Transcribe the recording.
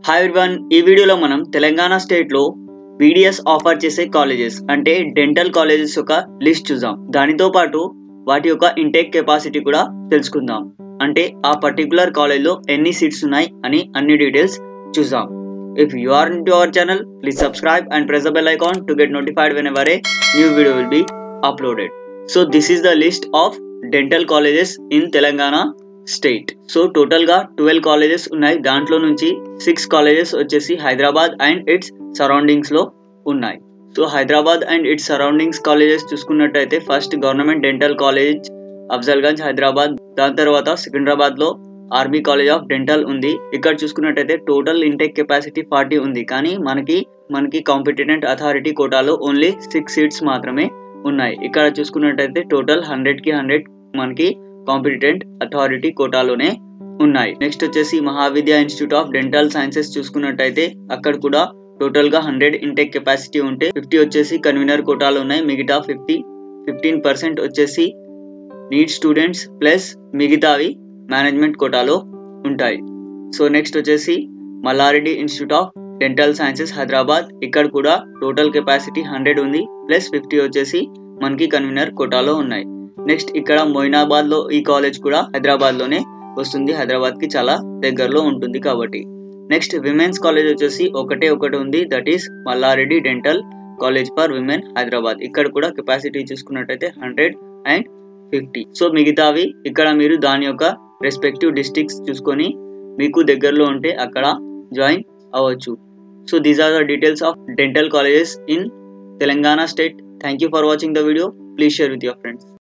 hi one ఈ వీడియోలో మనం తెలంగాణ స్టేట్లో బీడిఎస్ ఆఫర్ చేసే కాలేజెస్ అంటే డెంటల్ కాలేజెస్ యొక్క లిస్ట్ చూద్దాం దానితో పాటు వాటి యొక్క ఇంటేక్ కెపాసిటీ కూడా తెలుసుకుందాం అంటే ఆ పర్టికులర్ కాలేజ్లో ఎన్ని సీట్స్ ఉన్నాయి అని అన్ని డీటెయిల్స్ చూద్దాం if you are in to our channel please subscribe and press the bell icon to get notified whenever a new video will be uploaded so this is the list of dental colleges in Telangana state so total గా twelve colleges ఉన్నాయి దాంట్లో నుంచి six colleges వచ్చేసి Hyderabad and its surroundings లో ఉన్నాయి so Hyderabad and its surroundings colleges చూసుకున్నట్టయితే first government dental college Afzalgunj Hyderabad దాని తర్వాత సికింద్రాబాద్ లో ఆర్మీ కాలేజ్ ఆఫ్ డెంటల్ ఉంది ఇక్కడ చూసుకున్నట్టయితే టోటల్ ఇంటెక్ కెపాసిటీ ఫార్టీ ఉంది కానీ మనకి మనకి కాంపిటెంట్ అథారిటీ కోటాలో ఓన్లీ సిక్స్ సీట్స్ మాత్రమే ఉన్నాయి ఇక్కడ చూసుకున్నట్టయితే టోటల్ హండ్రెడ్ కి హండ్రెడ్ మనకి కాంపిటెంట్ అథారిటీ కోటాలోనే ఉన్నాయి నెక్స్ట్ వచ్చేసి Mahavidya institute of dental sciences చూసుకున్నట్టయితే అక్కడ కూడా టోటల్ గా హండ్రెడ్ ఇంటెక్ కెపాసిటీ ఉంటే ఫిఫ్టీ వచ్చేసి కన్వీనర్ కోటాలు ఉన్నాయి మిగతా ఫిఫ్టీ ఫిఫ్టీన్ పర్సెంట్ వచ్చేసి నీట్ స్టూడెంట్స్ ప్లస్ మిగతావి మేనేజ్మెంట్ కోటాలో ఉంటాయి సో నెక్స్ట్ వచ్చేసి Malla Reddy institute of dental sciences Hyderabad ఇక్కడ కూడా టోటల్ కెపాసిటీ హండ్రెడ్ ఉంది ప్లస్ ఫిఫ్టీ వచ్చేసి మనకి కన్వీనర్ కోటాలో ఉన్నాయి నెక్స్ట్ ఇక్కడ మొయినాబాద్ లో ఈ కాలేజ్ కూడా హైదరాబాద్ లోనే వస్తుంది హైదరాబాద్ కి చాలా దగ్గరలో ఉంటుంది కాబట్టి నెక్స్ట్ విమెన్స్ కాలేజ్ వచ్చేసి ఒకటే ఒకటి ఉంది that is Malla Reddy dental college for women Hyderabad ఇక్కడ కూడా కెపాసిటీ చూసుకున్నట్టయితే హండ్రెడ్ అండ్ ఫిఫ్టీ సో మిగతావి ఇక్కడ మీరు దాని యొక్క రెస్పెక్టివ్ డిస్ట్రిక్ట్స్ చూసుకొని మీకు దగ్గరలో ఉంటే అక్కడ జాయిన్ అవ్వచ్చు so these are the details of dental colleges in Telangana state thank you for watching the video please share with your friends